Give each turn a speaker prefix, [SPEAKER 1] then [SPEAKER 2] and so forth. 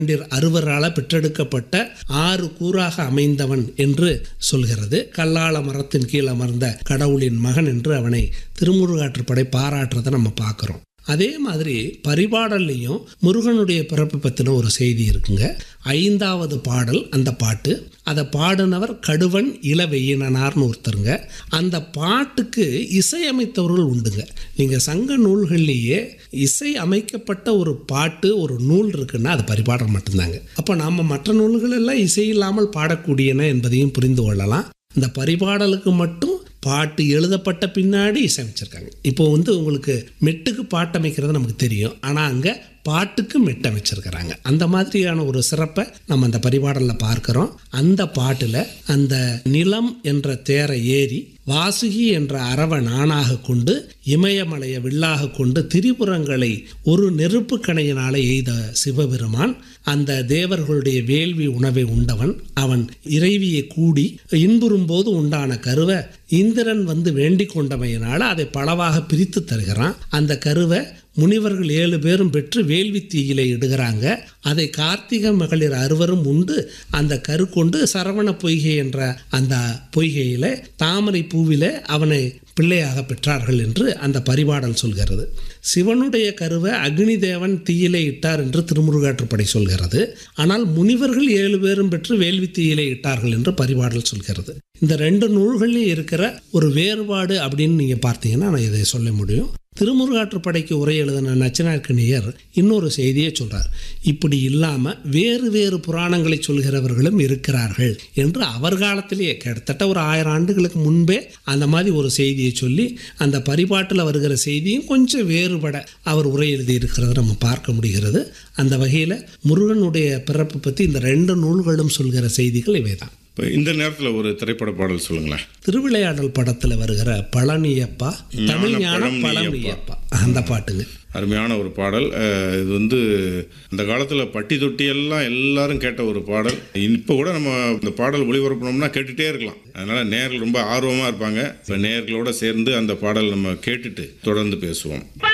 [SPEAKER 1] பன்னிர் அறுவரால் பெற்றெடுக்கப்பட்ட ஆறு கூறாக அமைந்தவன் என்று சொல்கிறது கல்லாள மரத்தின் கீழ் அமர்ந்த கடவுளின் மகன் என்று அவனை திருமுருகாற்றுப்படை பாராட்டுறதை நம்ம பார்க்குறோம் அதே மாதிரி பரிபாடல்லையும் முருகனுடைய பிறப்பு பற்றின ஒரு செய்தி இருக்குங்க ஐந்தாவது பாடல் அந்த பாட்டு அதை பாடினவர் கடுவன் இளவெயினனார்னு ஒருத்தருங்க அந்த பாட்டுக்கு இசையமைத்தவர்கள் உண்டுங்க நீங்கள் சங்க நூல்கள்லேயே இசை அமைக்கப்பட்ட ஒரு பாட்டு ஒரு நூல் இருக்குன்னா அது பரிபாடல் மட்டும்தாங்க அப்போ நாம் மற்ற நூல்கள் எல்லாம் இசை இல்லாமல் பாடக்கூடியன என்பதையும் புரிந்து கொள்ளலாம் இந்த பரிபாடலுக்கு மட்டும் பாட்டு எழுதப்பட்ட பின்னாடி இசையமைச்சிருக்காங்க இப்போ வந்து உங்களுக்கு மெட்டுக்கு பாட்டு அமைக்கிறது நமக்கு தெரியும் ஆனால் அங்கே பாட்டுக்கு மெட்டு அமைச்சிருக்கிறாங்க அந்த மாதிரியான ஒரு சிறப்பை நம்ம அந்த பரிபாடலில் பார்க்குறோம் அந்த பாட்டில் அந்த நிலம் என்ற தேரை ஏறி வாசுகி என்ற அரவ நானாக கொண்டு இமயமலையை வில்லாக கொண்டு திரிபுரங்களை ஒரு நெருப்பு கணையினால எய்த சிவபெருமான் அந்த தேவர்களுடைய வேள்வி உணவை உண்டவன் அவன் இறைவியை கூடி இன்புறும் போது உண்டான கருவை இந்திரன் வந்து வேண்டிக் கொண்டமையினால அதை பலவாக பிரித்து தருகிறான் அந்த கருவை முனிவர்கள் ஏழு பேரும் பெற்று வேள்வி தீயிலே இடுகிறாங்க அதை கார்த்திக மகளிர் அறுவரும் உண்டு அந்த கரு கொண்டு சரவண பொய்கை என்ற அந்த பொய்கையில் தாமரை பூவில அவனை பிள்ளையாக பெற்றார்கள் என்று அந்த பரிபாடல் சொல்கிறது சிவனுடைய கருவை அக்னி தேவன் தீயிலே இட்டார் என்று திருமுருகாற்றுப்படை சொல்கிறது ஆனால் முனிவர்கள் ஏழு பேரும் பெற்று வேள்வி தீயிலே இட்டார்கள் என்று பரிபாடல் சொல்கிறது இந்த ரெண்டு நூல்கள்லையும் இருக்கிற ஒரு வேறுபாடு அப்படின்னு நீங்கள் பார்த்தீங்கன்னா நான் இதை சொல்ல முடியும் திருமுருகாற்றுப்படைக்கு உரை எழுதின நச்சினார்க்கணியர் இன்னொரு செய்தியை சொல்றார் இப்படி இல்லாமல் வேறு வேறு புராணங்களை சொல்கிறவர்களும் இருக்கிறார்கள் என்று அவர் காலத்திலேயே கிட்டத்தட்ட ஒரு ஆயிரம் ஆண்டுகளுக்கு முன்பே அந்த மாதிரி ஒரு செய்தியை சொல்லி அந்த பரிபாட்டில் வருகிற செய்தியும் கொஞ்சம் வேறுபட அவர் உரை எழுதி இருக்கிறத நம்ம பார்க்க முடிகிறது அந்த வகையில் முருகனுடைய பிறப்பு பற்றி இந்த ரெண்டு நூல்களும் சொல்கிற செய்திகள் இவைதான்
[SPEAKER 2] இப்போ இந்த நேரத்தில் ஒரு திரைப்பட பாடல் சொல்லுங்களேன்
[SPEAKER 1] திருவிளையாடல் படத்தில் வருகிற பழனியப்பா தமிழ் ஞான
[SPEAKER 2] பழனியப்பா.
[SPEAKER 1] பழனியப்பா அந்த பாட்டுங்க
[SPEAKER 2] அருமையான ஒரு பாடல் அஹ், இது வந்து அந்த காலத்தில் பட்டி தொட்டி எல்லாம் எல்லாரும் கேட்ட ஒரு பாடல் இப்போ கூட நம்ம இந்த பாடல் ஒளிபரப்பணும்னா கேட்டுகிட்டே இருக்கலாம் அதனால் நேர்கள் ரொம்ப ஆர்வமாக இருப்பாங்க இப்போ நேர்களோட சேர்ந்து அந்த பாடல் நம்ம கேட்டுட்டு தொடர்ந்து பேசுவோம்